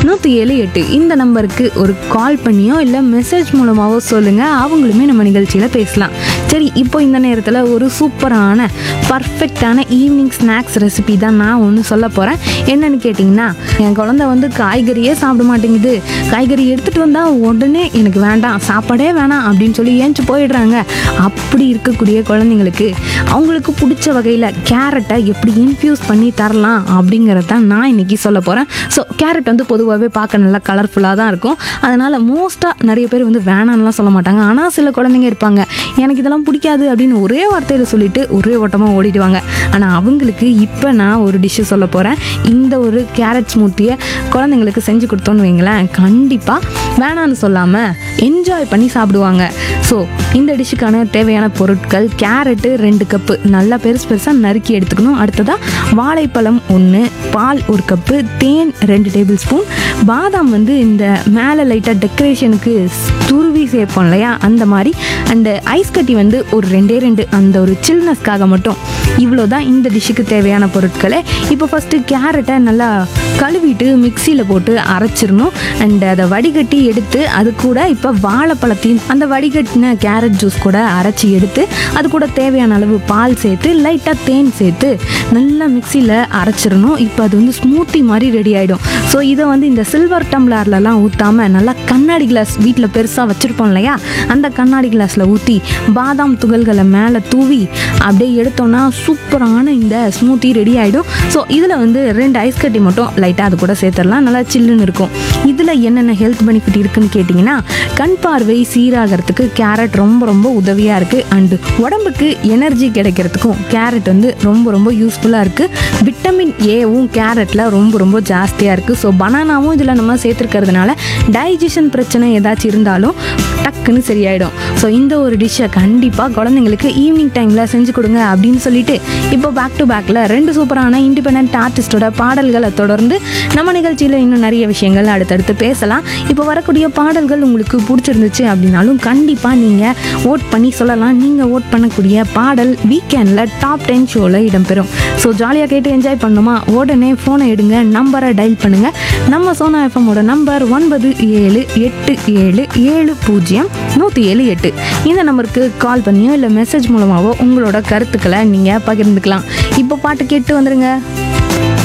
நூற்றி ஏழு எட்டு இந்த நம்பருக்கு ஒரு கால் பண்ணியோ இல்லை மெசேஜ் மூலமாகவோ சொல்லுங்கள் அவங்களுமே நம்ம நிகழ்ச்சியில் பேசலாம் சரி இப்போ இந்த நேரத்தில் ஒரு சூப்பரான பர்ஃபெக்டான ஈவினிங் ஸ்நாக்ஸ் ரெசிபி தான் நான் ஒன்று சொல்ல போகிறேன் என்னன்னு கேட்டிங்கன்னா என் குழந்தை வந்து காய்கறியே சாப்பிட மாட்டேங்குது காய்கறி எடுத்துகிட்டு வந்தால் உடனே எனக்கு வேண்டாம் சாப்பாடே வேணாம் அப்படின்னு சொல்லி ஏஞ்சி போயிடுறாங்க அப்படி இருக்கக்கூடிய குழந்தைங்களுக்கு அவங்களுக்கு பிடிச்ச வகையில் கேரட்டை எப்படி இன்ஃப்யூஸ் பண்ணி தரலாம் அப்படிங்கிறத தான் நான் இன்னைக்கு சொல்ல போகிறேன் ஸோ கேரட் வந்து பொதுவாகவே பார்க்க நல்லா கலர்ஃபுல்லாக தான் இருக்கும் அதனால் மோஸ்ட்டாக நிறைய பேர் வந்து வேணாம்லாம் சொல்ல மாட்டாங்க ஆனால் சில குழந்தைங்க இருப்பாங்க எனக்கு இதெல்லாம் பிடிக்காது அப்படின்னு ஒரே வார்த்தையில் சொல்லிட்டு ஒரே ஓட்டமாக ஓடிடுவாங்க ஆனால் அவங்களுக்கு இப்போ நான் ஒரு டிஷ்ஷு சொல்ல போகிறேன் இந்த ஒரு கேரட் ஸ்மூத்தியை குழந்தைங்களுக்கு செஞ்சு கொடுத்தோன்னு வைங்களேன் கண்டிப்பாக வேணான்னு சொல்லாமல் என்ஜாய் பண்ணி சாப்பிடுவாங்க ஸோ இந்த டிஷ்ஷுக்கான தேவையான பொருட்கள் கேரட்டு ரெண்டு கப்பு நல்லா பெருசு பெருசாக நறுக்கி எடுத்துக்கணும் அடுத்ததாக வாழைப்பழம் ஒன்று பால் ஒரு கப்பு தேன் ரெண்டு டேபிள் ஸ்பூன் பாதாம் வந்து இந்த மேலே லைட்டாக டெக்கரேஷனுக்கு துருவி சேர்ப்போம் இல்லையா அந்த மாதிரி அண்டு ஐஸ் கட்டி வந்து ஒரு ரெண்டே ரெண்டு அந்த ஒரு சில்னஸ்க்காக மட்டும் இவ்வளோ தான் இந்த டிஷ்ஷுக்கு தேவையான பொருட்களை இப்போ ஃபஸ்ட்டு கேரட்டை நல்லா கழுவிட்டு மிக்சியில் போட்டு அரைச்சிடணும் அண்ட் அதை வடிகட்டி எடுத்து அது கூட இப்போ வாழைப்பழத்தையும் அந்த வடிகட்டின கேரட் ஜூஸ் கூட அரைச்சி எடுத்து அது கூட தேவையான அளவு பால் சேர்த்து லைட்டாக தேன் சேர்த்து நல்லா மிக்சியில் அரைச்சிடணும் இப்போ அது வந்து ஸ்மூத்தி மாதிரி ரெடி ஆகிடும் ஸோ இதை வந்து இந்த சில்வர் டம்ளர்லலாம் ஊற்றாமல் நல்லா கண்ணாடி கிளாஸ் வீட்டில் பெருசாக வச்சுருப்போம் இல்லையா அந்த கண்ணாடி கிளாஸில் ஊற்றி பாதாம் துகள்களை மேலே தூவி அப்படியே எடுத்தோன்னா சூப்பரான இந்த ஸ்மூத்தி ரெடி ஆகிடும் ஸோ இதில் வந்து ரெண்டு ஐஸ் கட்டி மட்டும் லைட்டாக அது கூட சேர்த்துடலாம் நல்லா சில்லுன்னு இருக்கும் இதில் என்னென்ன ஹெல்த் பெனிஃபிட் இருக்குன்னு கேட்டிங்கன்னா கண் பார்வை சீராகிறதுக்கு கேரட் ரொம்ப ரொம்ப உதவியாக இருக்குது அண்டு உடம்புக்கு எனர்ஜி கிடைக்கிறதுக்கும் கேரட் வந்து ரொம்ப ரொம்ப யூஸ்ஃபுல்லாக இருக்குது விட்டமின் ஏவும் கேரட்டில் ரொம்ப ரொம்ப ஜாஸ்தியாக இருக்குது ஸோ பனானாவும் இதில் நம்ம சேர்த்துருக்கிறதுனால டைஜஷன் பிரச்சனை ஏதாச்சும் இருந்தாலும் டக்குன்னு சரியாயிடும் ஸோ இந்த ஒரு டிஷ்ஷை கண்டிப்பாக குழந்தைங்களுக்கு ஈவினிங் டைமில் செஞ்சு கொடுங்க அப்படின்னு சொல்லிட்டு இப்போ பேக் டு பேக்கில் ரெண்டு சூப்பரான இண்டிபெண்ட் ஆர்டிஸ்டோட பாடல்களை தொடர்ந்து நம்ம நிகழ்ச்சியில் இன்னும் நிறைய விஷயங்கள் அடுத்தடுத்து பேசலாம் இப்போ வரக்கூடிய பாடல்கள் உங்களுக்கு பிடிச்சிருந்துச்சு அப்படின்னாலும் கண்டிப்பாக நீங்கள் ஓட் பண்ணி சொல்லலாம் நீங்கள் ஓட் பண்ணக்கூடிய பாடல் வீக்கெண்டில் டாப் டென் ஷோவில் இடம்பெறும் ஸோ ஜாலியாக கேட்டு என்ஜாய் பண்ணுமா உடனே ஃபோனை எடுங்க நம்பரை டயல் பண்ணுங்கள் நம்ம சோனா எஃப்எம்மோட நம்பர் ஒன்பது ஏழு எட்டு ஏழு ஏழு பூஜ்ஜியம் நூற்றி ஏழு எட்டு இந்த நம்பருக்கு கால் பண்ணியோ இல்லை மெசேஜ் மூலமாகவோ உங்களோட கருத்துக்களை நீங்கள் பகிர்ந்துக்கலாம் இப்போ பாட்டு கேட்டு வந்துருங்க